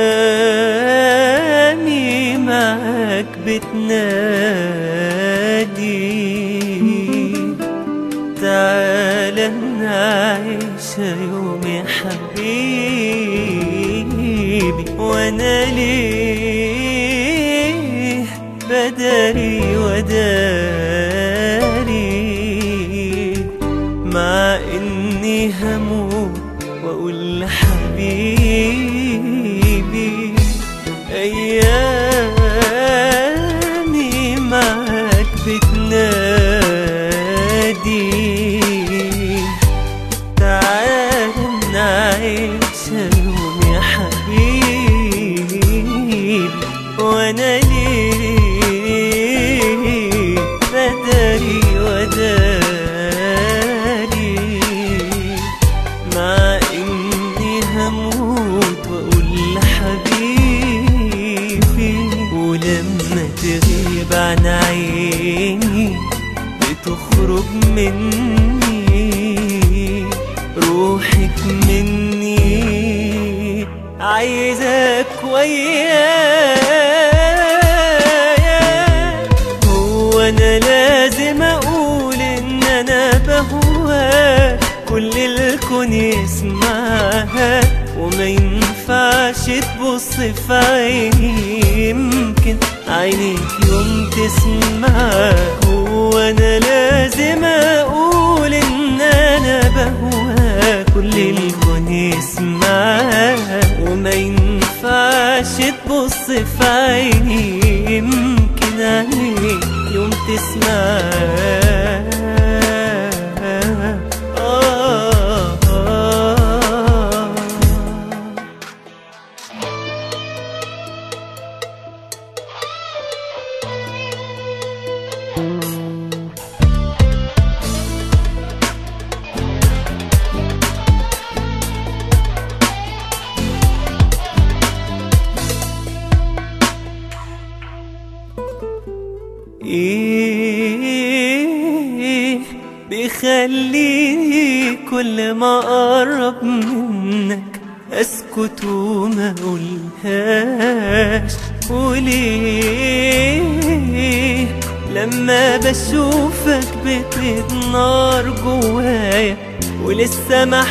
أيامي معاك بتنادي تعال نعيش يوم يا حبيبي وانا ليه بداري وداري مع اني هموت واقول لحبيبي ايامي معاك بتنادي تعال نعيش يوم يا حبيبي وانا ليه بداري وداري مع اني هموت واقول لحبيبي ولما تغيب عن عيني بتخرج مني روحك مني عايزك ويايا هو انا لازم اقول ان انا بهواك كل الكون يسمعها وما ينفعش تبص في عيني يمكن عينيك يوم تسمعك هو انا لازم اقول ان انا بهواك كل الكون يسمعها وما ينفعش تبص في عيني يمكن عينيك يوم تسمعها آه آه ايه بيخليني كل ما اقرب منك اسكت وما اقولهاش وليه لما بشوفك بتريد نار جوايا ولسه ما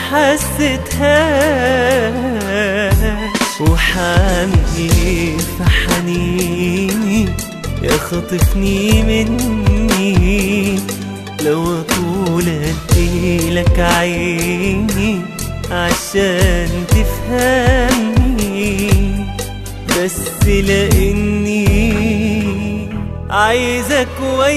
حسيتهاش وحامل في حنيني يخطفني مني لو طول اديلك عيني عشان تفهمني بس لاني عايزك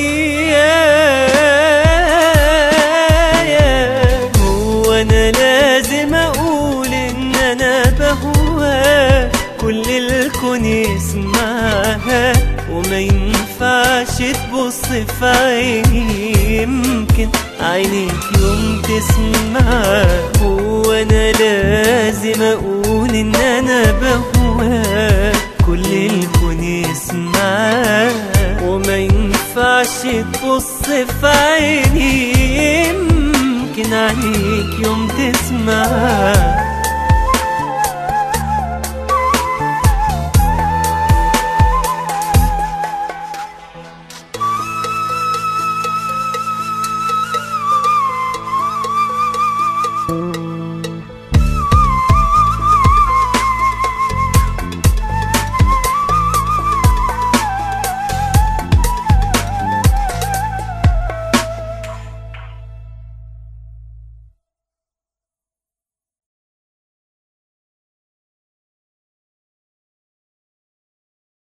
ويايا هو انا لازم اقول ان انا بهواك كل الكون يسمعها وما ينفعش تبص في عيني يمكن عينيك يوم تسمعك هو انا لازم اقول ان انا بهواك كل الكون يسمعك وما ينفعش تبص في عيني يمكن عينيك يوم تسمعك